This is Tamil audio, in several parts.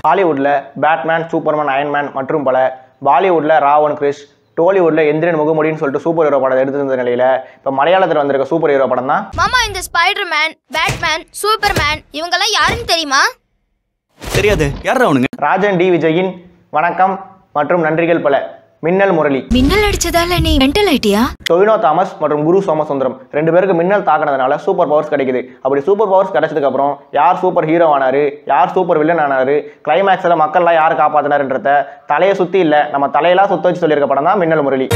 ஹாலிவுட்டில் பேட்மேன் சூப்பர்மேன் அயன்மேன் மற்றும் பல பாலிவுட்டில் ராவன் கிரிஷ் டோலிவுட்டில் எந்திரன் முகமுடின்னு சொல்லிட்டு சூப்பர் ஹீரோ படம் எடுத்திருந்த நிலையில் இப்போ மலையாளத்தில் வந்திருக்க சூப்பர் ஹீரோ படம் தான் மாமா இந்த ஸ்பைடர்மேன் பேட்மேன் சூப்பர்மேன் இவங்கெல்லாம் யாருன்னு தெரியுமா தெரியாது யாரா அவனுங்க ராஜன் டி விஜயின் வணக்கம் மற்றும் நன்றிகள் பல மின்னல் முரளி மின்னல் அடிச்சதால நீ மென்டல் ஆயிட்டியா டொவினோ தாமஸ் மற்றும் குரு சோமசுந்தரம் ரெண்டு பேருக்கு மின்னல் தாக்கினதுனால சூப்பர் பவர்ஸ் கிடைக்குது அப்படி சூப்பர் பவர்ஸ் கிடைச்சதுக்கு அப்புறம் யார் சூப்பர் ஹீரோ ஆனாரு யார் சூப்பர் வில்லன் ஆனாரு கிளைமேக்ஸில் மக்கள்லாம் யார் காப்பாத்தினாருன்றத தலையை சுற்றி இல்லை நம்ம தலையெல்லாம் சுத்த வச்சு சொல்லியிருக்க படம் தான் மின்னல் முரளி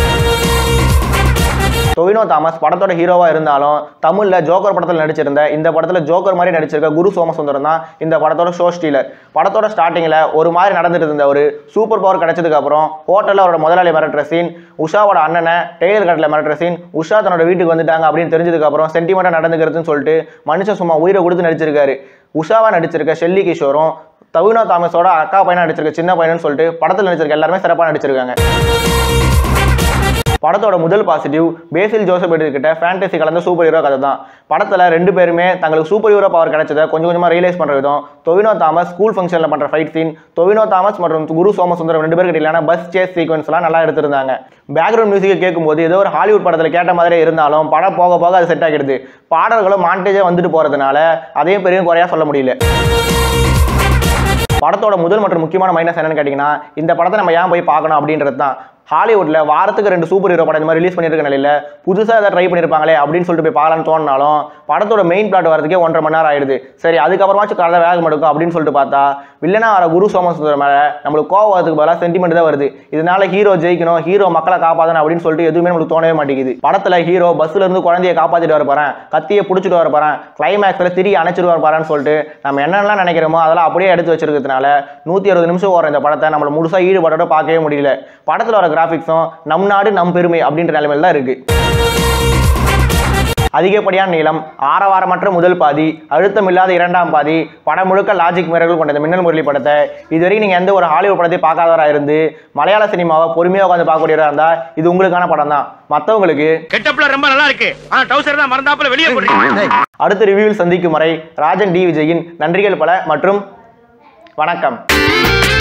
டொவினோ தாமஸ் படத்தோட ஹீரோவா இருந்தாலும் தமிழ்ல ஜோக்கர் படத்தில் நடிச்சிருந்த இந்த படத்துல ஜோக்கர் மாதிரி நடிச்சிருக்க குரு சோமசுந்தரம் தான் இந்த படத்தோட ஷோ ஸ்டீலர் படத்தோட ஸ்டார்டிங்ல ஒரு மாதிரி நடந்துட்டு இருந்த ஒரு சூப்பர் பவர் கிடைச்சதுக்கு அப்புறம் ஹோட்டல்ல அவரோட முதலாளி மிரட்டுற சீன் உஷாவோட அண்ணனை டெய்லர் கடையில் மிரட்டுற சீன் உஷா தன்னோட வீட்டுக்கு வந்துட்டாங்க அப்படின்னு தெரிஞ்சதுக்கு அப்புறம் சென்டிமெண்டா நடந்துக்கிறதுன்னு சொல்லிட்டு மனுஷன் சும்மா உயிரை கொடுத்து நடிச்சிருக்காரு உஷாவா நடிச்சிருக்க ஷெல்லி கிஷோரும் தவினோ தாமஸோட அக்கா பையனா நடிச்சிருக்க சின்ன பையனுன்னு சொல்லிட்டு படத்தில் நடிச்சிருக்க எல்லாருமே சிறப்பாக நடிச்சிருக்காங்க படத்தோட முதல் பாசிட்டிவ் பேசில் ஜோசப் எடுத்துக்கிட்ட ஃபேண்டசி கலந்த சூப்பர் ஹீரோ கதை தான் படத்தில் ரெண்டு பேருமே தங்களுக்கு சூப்பர் ஹீரோ பவர் கிடைச்சதை கொஞ்சம் கொஞ்சமாக ரியலைஸ் பண்ணுற விதம் டொவினோ தாமஸ் ஸ்கூல் ஃபங்க்ஷனில் பண்ணுற ஃபைட் சீன் டொவினோ தாமஸ் மற்றும் குரு சோமசுந்தரம் ரெண்டு பேருக்கு இடையிலான பஸ் சேஸ் சீக்வன்ஸ்லாம் நல்லா எடுத்திருந்தாங்க பேக்ரவுண்ட் மியூசிக்கை கேட்கும்போது ஏதோ ஒரு ஹாலிவுட் படத்தில் கேட்ட மாதிரியே இருந்தாலும் படம் போக போக அது செட் ஆகிடுது பாடல்களும் மாண்டேஜாக வந்துட்டு போகிறதுனால அதையும் பெரிய குறையாக சொல்ல முடியல படத்தோட முதல் மற்றும் முக்கியமான மைனஸ் என்னன்னு கேட்டிங்கன்னா இந்த படத்தை நம்ம ஏன் போய் பார்க்கணும் அப்படின்றது தான் ஹாலிவுட்டில் வாரத்துக்கு ரெண்டு சூப்பர் ஹீரோ படம் இந்த மாதிரி ரிலீஸ் பண்ணியிருக்க நிலையில் புதுசாக எதாவது ட்ரை பண்ணியிருப்பாங்களே அப்படின்னு சொல்லிட்டு போய் பார்க்கலான்னு தோணினாலும் படத்தோட மெயின் பிளாட் வரதுக்கே ஒன்றரை மணி நேரம் ஆயிடுது சரி அதுக்கப்புறமாச்சும் கதை வேகம் எடுக்கும் அப்படின்னு சொல்லிட்டு பார்த்தா வில்லனா வர குரு சோமசுந்தரம் மேலே நம்மளுக்கு கோவம் வரதுக்கு பதிலாக சென்டிமெண்ட் தான் வருது இதனால ஹீரோ ஜெயிக்கணும் ஹீரோ மக்களை காப்பாற்றணும் அப்படின்னு சொல்லிட்டு எதுவுமே நம்மளுக்கு தோணவே மாட்டேங்குது படத்தில் ஹீரோ பஸ்ஸில் இருந்து குழந்தைய காப்பாற்றிட்டு வர போகிறேன் கத்தியை பிடிச்சிட்டு வர போகிறேன் கிளைமேக்ஸில் திரி அணைச்சிட்டு வர போகிறேன்னு சொல்லிட்டு நம்ம என்னென்னலாம் நினைக்கிறோமோ அதெல்லாம் அப்படியே எடுத்து வச்சிருக்கிறதுனால நூற்றி அறுபது நிமிஷம் ஓடுற இந்த படத்தை நம்மளை முழுசாக ஈடுபாட்டோட பார்க்கவே முடியல படத்தில் வர கிராஃபிக்ஸும் நம் நாடு நம் பெருமை அப்படின்ற நிலைமையில் தான் இருக்குது அதிகப்படியான நீளம் ஆரவாரமற்ற முதல் பாதி அழுத்தமில்லாத இரண்டாம் பாதி படம் முழுக்க லாஜிக் மிரர்கள் கொண்ட இந்த மின்னல் முரளி படத்தை இதுவரைக்கும் நீங்கள் எந்த ஒரு ஹாலிவுட் படத்தையும் பார்க்காதவராக இருந்து மலையாள சினிமாவை பொறுமையாக உட்காந்து பார்க்கக்கூடியவராக இருந்தால் இது உங்களுக்கான படம் தான் மற்றவங்களுக்கு கெட்டப்ல ரொம்ப நல்லா இருக்கு ஆனா டவுசர் தான் மறந்தாப்புல வெளியே போடுறீங்க அடுத்த ரிவ்யூவில் சந்திக்கும் வரை ராஜன் டி விஜயின் நன்றிகள் பல மற்றும் வணக்கம்